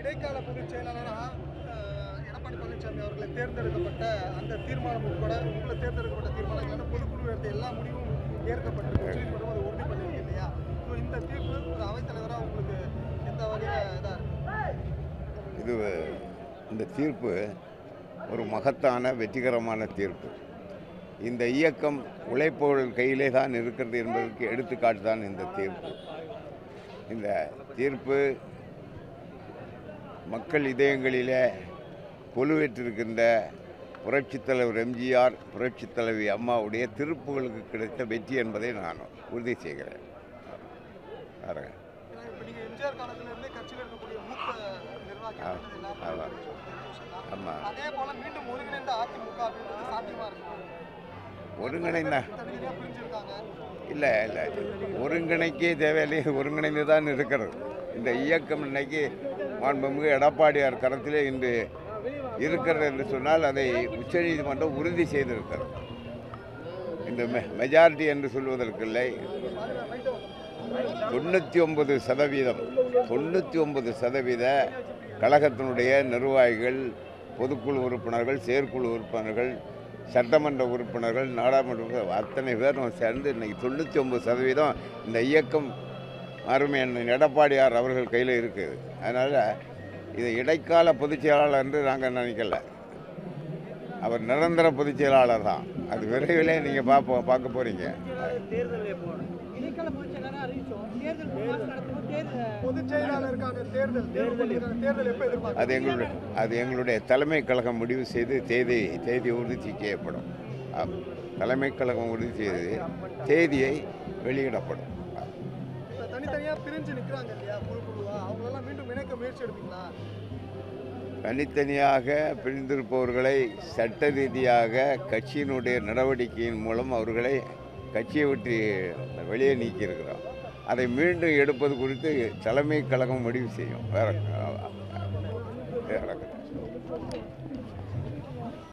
இடைக்கால பொதுச் செயலாளராக அஹ், எடப்பாடி பழனிசாமி அவர்களை தேர்ந்தெடுக்கப்பட்ட அந்த தீர்மானம் உட்பட உங்களை தேர்ந்தெடுக்கப்பட்ட தீர்மானங்கள் பொதுக்குழு எடுத்த எல்லா முடிவும் ஏற்கப்பட்டிருக்கு உச்சநீதிமன்றம் அதை உறுதி பண்ணிருக்கு இல்லையா ஸோ இந்த தீர்ப்பு ஒரு அவைத்தலைவராக உங்களுக்கு எந்த வகையில் இதாக இருக்கு இது இந்த தீர்ப்பு ஒரு மகத்தான வெற்றிகரமான தீர்ப்பு இந்த இயக்கம் உழைப்பவர்கள் கையிலே தான் இருக்கிறது என்பதற்கு எடுத்துக்காட்டு தான் இந்த தீர்ப்பு இந்த தீர்ப்பு மக்கள் இதயங்களிலே கொலுவேற்றிருக்கின்ற புரட்சித் தலைவர் எம்ஜிஆர் புரட்சித் தலைவி அம்மாவுடைய திருப்புகளுக்கு கிடைத்த வெற்றி என்பதை நான் உறுதி செய்கிறேன் பாருங்க ஏன்னா இப்போ நீங்கள் எம்ஜிஆர் காலத்திலிருந்தே கட்சியில் இருக்கக்கூடிய மூத்த நிர்வாகிகள் ஆ, வந்து எல்லாம் ஆமா. சொல்லலாம். ஆமாம் அதே போல மீண்டும் ஒருங்கிணைந்த அதிமுக அப்படின்றது சாத்தியமா இருக்கு ஒருங்கிணைந்த தனித்தனியாக பிரிஞ்சிருக்காங்க இல்லை இல்லை ஒருங்கிணைக்கே தேவையில்லையே ஒருங்கிணைந்து தான் இருக்கிறது இந்த இயக்கம் இன்னைக்கு மாண்புமிகு எடப்பாடியார் கரத்திலே இன்று இருக்கிறது என்று சொன்னால் அதை உச்சநீதிமன்றம் உறுதி செய்திருக்கிறது இந்த மெ மெஜாரிட்டி என்று சொல்வதற்கில்லை தொண்ணூற்றி ஒன்பது சதவீதம் தொண்ணூற்றி ஒன்பது சதவீத கழகத்தினுடைய நிர்வாகிகள் பொதுக்குழு உறுப்பினர்கள் செயற்குழு உறுப்பினர்கள் சட்டமன்ற உறுப்பினர்கள் நாடாளுமன்ற உறுப்பினர்கள் அத்தனை பேரும் சேர்ந்து இன்னைக்கு தொண்ணூற்றி ஒன்பது சதவீதம் இந்த இயக்கம் அருமை அண்ணன் எடப்பாடியார் அவர்கள் கையில் இருக்குது அதனால் இது இடைக்கால பொதுச் செயலாளர் என்று நாங்கள் நினைக்கல அவர் நிரந்தர பொதுச் செயலாளர் தான் அது விரைவிலே நீங்கள் பார்ப்போம் பார்க்க போகிறீங்க இடைக்கால பொதுச் செயலாளரா அறிவிச்சோம் தேர்தல் மூணு மாசம் நடத்தணும் தேர்தல் பொதுச் செயலாளருக்கான தேர்தல் தேர்தல் தேர்தல் எப்போ எதிர்பார்க்க அது எங்களுடைய அது எங்களுடைய தலைமை கழகம் முடிவு செய்து தேதி தேதி உறுதி செய்யப்படும் ஆம். தலைமை கழகம் உறுதி செய்து தேதியை வெளியிடப்படும் இப்போ தனித்தனியாக பிரிஞ்சு நிற்கிறாங்க இல்லையா குழு குழுவா அவங்களெல்லாம் மீண்டும் இணைக்க முயற்சி எடுப்பீங்களா தனித்தனியாக பிரிந்திருப்பவர்களை சட்ட ரீதியாக கட்சியினுடைய நடவடிக்கையின் மூலம் அவர்களை கட்சியை விட்டு வெளியே நீக்கியிருக்கிறோம் அதை மீண்டும் எடுப்பது குறித்து தலைமை கழகம் முடிவு செய்யும் வேற வேற